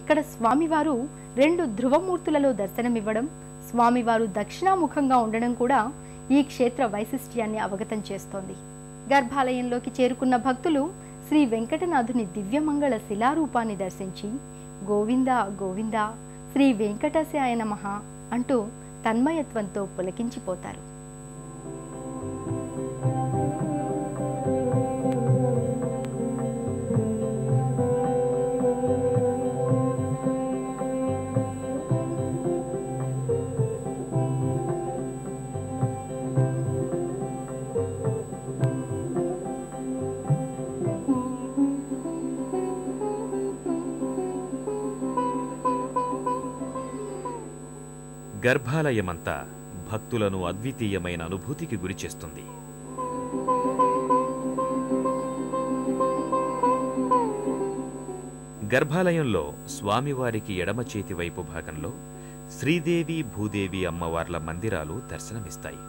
ఇక్కడ స్వామివారు రెండు ధ్రువమూర్తులలో దర్శనమివ్వడం స్వామివారు దక్షిణాముఖంగా ఉండడం కూడా ఈ క్షేత్ర వైశిష్ట్యాన్ని అవగతం చేస్తోంది గర్భాలయంలోకి చేరుకున్న భక్తులు శ్రీ వెంకటనాథుని దివ్యమంగళ శిలారూపాన్ని దర్శించి గోవింద గోవింద శ్రీ వెంకటస్యాయ నమః అంటూ తన్మయత్వంతో పులకించిపోతారు గర్భాలయమంతా భక్తులను అద్వితీయమైన అనుభూతికి గురిచేస్తుంది గర్భాలయంలో స్వామివారికి ఎడమ చేతి వైపు భాగంలో శ్రీదేవి భూదేవి అమ్మవార్ల మందిరాలు దర్శనమిస్తాయి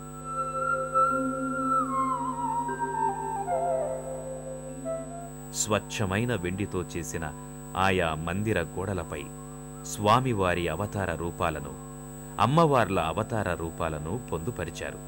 స్వచ్ఛమైన వెండితో చేసిన ఆయా మందిర గోడలపై స్వామివారి అవతార రూపాలను అమ్మవార్ల అవతార రూపాలను పొందుపరిచారు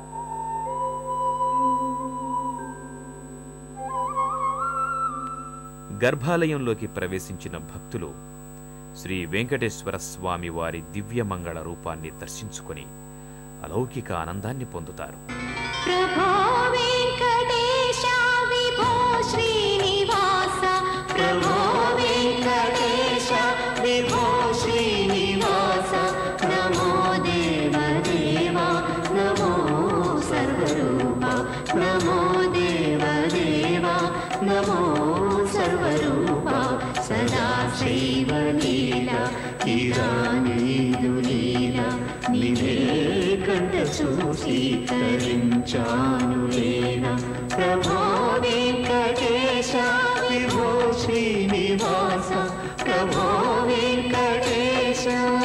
గర్భాలయంలోకి ప్రవేశించిన భక్తులు శ్రీ వెంకటేశ్వర స్వామి వారి దివ్యమంగళ రూపాన్ని దర్శించుకొని అలౌకిక ఆనందాన్ని పొందుతారు ప్రభో వెంకటేశ విభో శ్రీనివాస ప్రభో వెంకటేశ విభో శ్రీనివాస నమో దేవ దేవా నమో సర్వరూప నమో దేవ దేవా నమో సర్వరూప సదా శైవ లీల కిరానీదు లీల నిలే కంట చూసి తరించాను లేన ప్రభో వెంకటేశ విభో శ్రీనివాస ప్రభో వెంకటేశ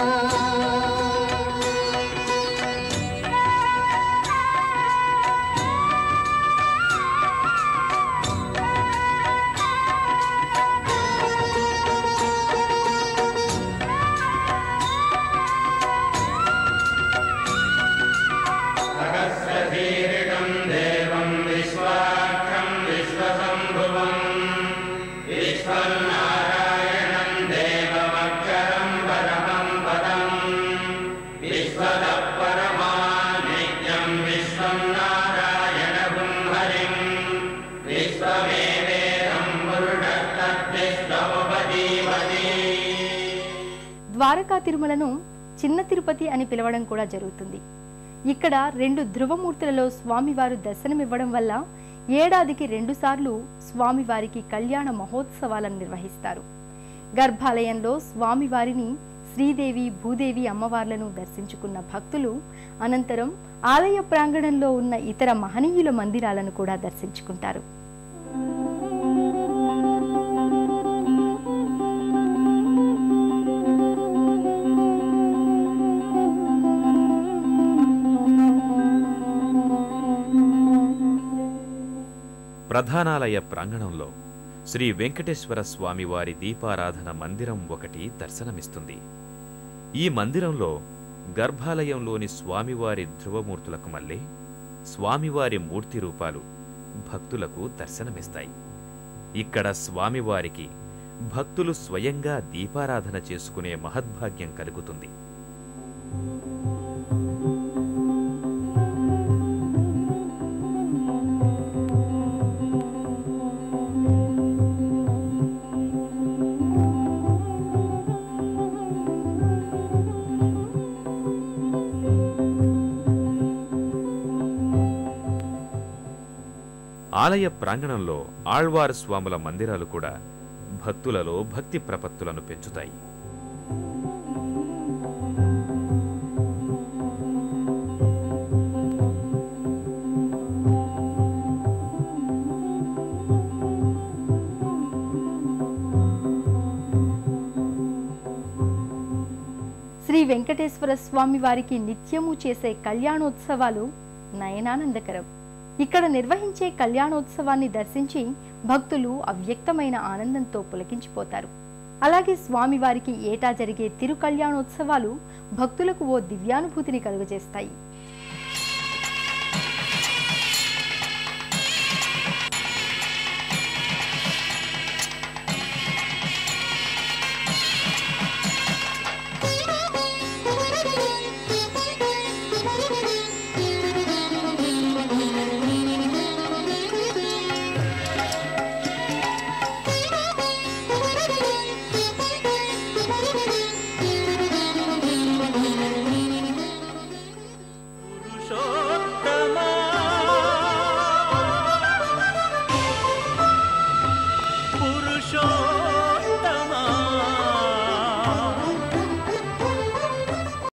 ద్వారకా తిరుమలను చిన్న తిరుపతి అని పిలవడం కూడా జరుగుతుంది ఇక్కడ రెండు ధ్రువమూర్తులలో స్వామివారు దర్శనమివ్వడం వల్ల ఏడాదికి రెండుసార్లు స్వామివారికి కళ్యాణ మహోత్సవాలను నిర్వహిస్తారు గర్భాలయంలో స్వామివారిని శ్రీదేవి భూదేవి అమ్మవార్లను దర్శించుకున్న భక్తులు అనంతరం ఆలయ ప్రాంగణంలో ఉన్న ఇతర మహనీయుల మందిరాలను కూడా దర్శించుకుంటారు ప్రధానాలయ ప్రాంగణంలో శ్రీ వెంకటేశ్వర స్వామివారి దీపారాధన మందిరం ఒకటి దర్శనమిస్తుంది ఈ మందిరంలో గర్భాలయంలోని స్వామివారి ధ్రువమూర్తులకు మళ్ళీ స్వామివారి మూర్తి రూపాలు భక్తులకు దర్శనమిస్తాయి ఇక్కడ స్వామివారికి భక్తులు స్వయంగా దీపారాధన చేసుకునే మహద్భాగ్యం కలుగుతుంది ఆలయ ప్రాంగణంలో ఆళ్వార్ స్వాముల మందిరాలు కూడా భక్తులలో భక్తి ప్రపత్తులను పెంచుతాయి శ్రీ వెంకటేశ్వర స్వామి వారికి నిత్యము చేసే కళ్యాణోత్సవాలు నయనానందకరం ఇక్కడ నిర్వహించే కళ్యాణోత్సవాన్ని దర్శించి భక్తులు అవ్యక్తమైన ఆనందంతో పులకించిపోతారు అలాగే స్వామివారికి ఏటా జరిగే తిరు కళ్యాణోత్సవాలు భక్తులకు ఓ దివ్యానుభూతిని కలుగజేస్తాయి